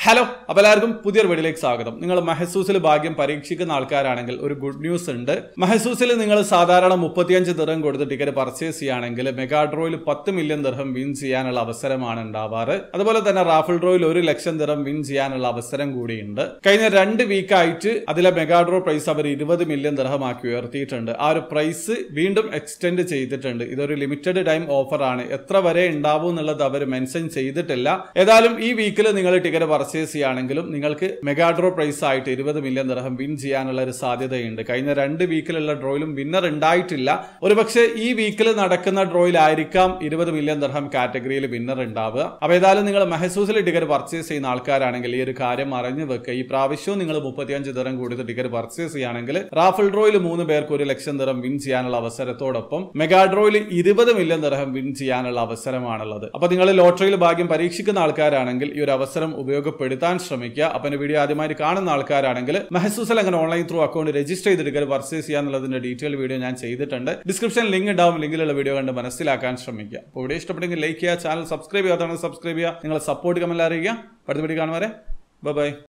hello അപ്പോൾ എല്ലാവർക്കും പുതിയൊരു വീഡിയോയിലേക്ക് സ്വാഗതം നിങ്ങൾ മഹസൂസിൽ ഭാഗ്യം പരീക്ഷിക്കുന്ന ആൾക്കാരാണെങ്കിൽ ഒരു ഗുഡ് ന്യൂസ് ഉണ്ട് മഹസൂസിൽ നിങ്ങൾ സാധാരണ മുപ്പത്തിയഞ്ച് ദിർഹം കൊടുത്ത് ടിക്കറ്റ് പർച്ചേസ് ചെയ്യുകയാണെങ്കിൽ മെഗാ ഡ്രോയിൽ പത്ത് മില്യൺ ദിർഹം വിൻ ചെയ്യാനുള്ള അവസരമാണ് ഉണ്ടാവാറ് അതുപോലെ തന്നെ റാഫിൾ ഡ്രോയിൽ ഒരു ലക്ഷം ദിർഹം വിൻ ചെയ്യാനുള്ള അവസരം കൂടിയുണ്ട് കഴിഞ്ഞ രണ്ട് വീക്കായിട്ട് അതിലെ മെഗാ ഡ്രോ പ്രൈസ് അവർ ഇരുപത് മില്യൺ ദിർഹമാക്കി ഉയർത്തിയിട്ടുണ്ട് ആ ഒരു പ്രൈസ് വീണ്ടും എക്സ്റ്റെൻഡ് ചെയ്തിട്ടുണ്ട് ഇതൊരു ലിമിറ്റഡ് ടൈം ഓഫർ ആണ് എത്ര വരെ ഉണ്ടാവും എന്നുള്ളത് അവർ മെൻഷൻ ചെയ്തിട്ടില്ല ഏതായാലും ഈ വീക്കിൽ നിങ്ങൾ ടിക്കറ്റ് പർച്ചേസ് ചെയ്യുകയാണെങ്കിലും നിങ്ങൾക്ക് മെഗാ ഡ്രോ പ്രൈസ് ആയിട്ട് ഇരുപത് മില്യൺ ദിർഹം വിൻ ചെയ്യാനുള്ള ഒരു സാധ്യതയുണ്ട് കഴിഞ്ഞ രണ്ട് വീക്കിലുള്ള ഡ്രോയിലും വിന്നർ ഉണ്ടായിട്ടില്ല ഒരുപക്ഷെ ഈ വീക്കിൽ നടക്കുന്ന ഡ്രോയിലായിരിക്കാം ഇരുപത് മില്യൺ ദിർഹം കാറ്റഗറിയിൽ വിന്നർ ഉണ്ടാവുക അപ്പോൾ ഏതായാലും നിങ്ങൾ മെഹസൂസിൽ ടിക്കറ്റ് പർച്ചേസ് ചെയ്യുന്ന ആൾക്കാരാണെങ്കിൽ ഈ ഒരു കാര്യം അറിഞ്ഞു വെക്കുക ഈ പ്രാവശ്യവും നിങ്ങൾ മുപ്പത്തിയഞ്ച് ദിറം കൊടുത്ത് ടിക്കറ്റ് പർച്ചേസ് ചെയ്യുകയാണെങ്കിൽ റാഫിൾ ഡ്രോയിൽ മൂന്ന് പേർക്ക് ഒരു ലക്ഷം ദിറം വിൻ ചെയ്യാനുള്ള അവസരത്തോടൊപ്പം മെഗാ ഡ്രോയിൽ ഇരുപത് മില്യൺ ദിർഹം വിൻ ചെയ്യാനുള്ള അവസരമാണുള്ളത് അപ്പൊ നിങ്ങൾ ലോട്ടറിയിൽ ഭാഗ്യം പരീക്ഷിക്കുന്ന ആൾക്കാരാണെങ്കിൽ ഈ ഒരു അവസരം ഉപയോഗപ്പെടുത്താൻ ശ്രമിക്കുക അപ്പൊ എന്റെ വീഡിയോ ആദ്യമായിട്ട് കാണുന്ന ആൾക്കാരാണെങ്കിൽ മെഹസൂസിൽ അങ്ങനെ ഓൺലൈൻ ത്രൂ അക്കൗണ്ട് രജിസ്റ്റർ ചെയ്തെടുക്കൽ പർച്ചേസ് ചെയ്യാന്നുള്ളതിന്റെ ഡീറ്റെയിൽ വീഡിയോ ഞാൻ ചെയ്തിട്ടുണ്ട് ഡിസ്ക്രിപ്ഷൻ ലിങ്ക് ഉണ്ടാവും ലിങ്കിലുള്ള വീഡിയോ കണ്ട് മനസ്സിലാക്കാൻ ശ്രമിക്കുക അപ്പോൾ വീഡിയോ ഇഷ്ടപ്പെട്ടെങ്കിൽ ലൈക്ക് ചെയ്യുക ചാനൽ സബ്സ്ക്രൈബ് ചെയ്യാത്തതാണ് സബ്സ്ക്രൈബ് ചെയ്യുക നിങ്ങളെ സപ്പോർട്ട് കമന്റ് അറിയിക്കുക അടുത്ത വീഡിയോ കാണുവരെ ബൈ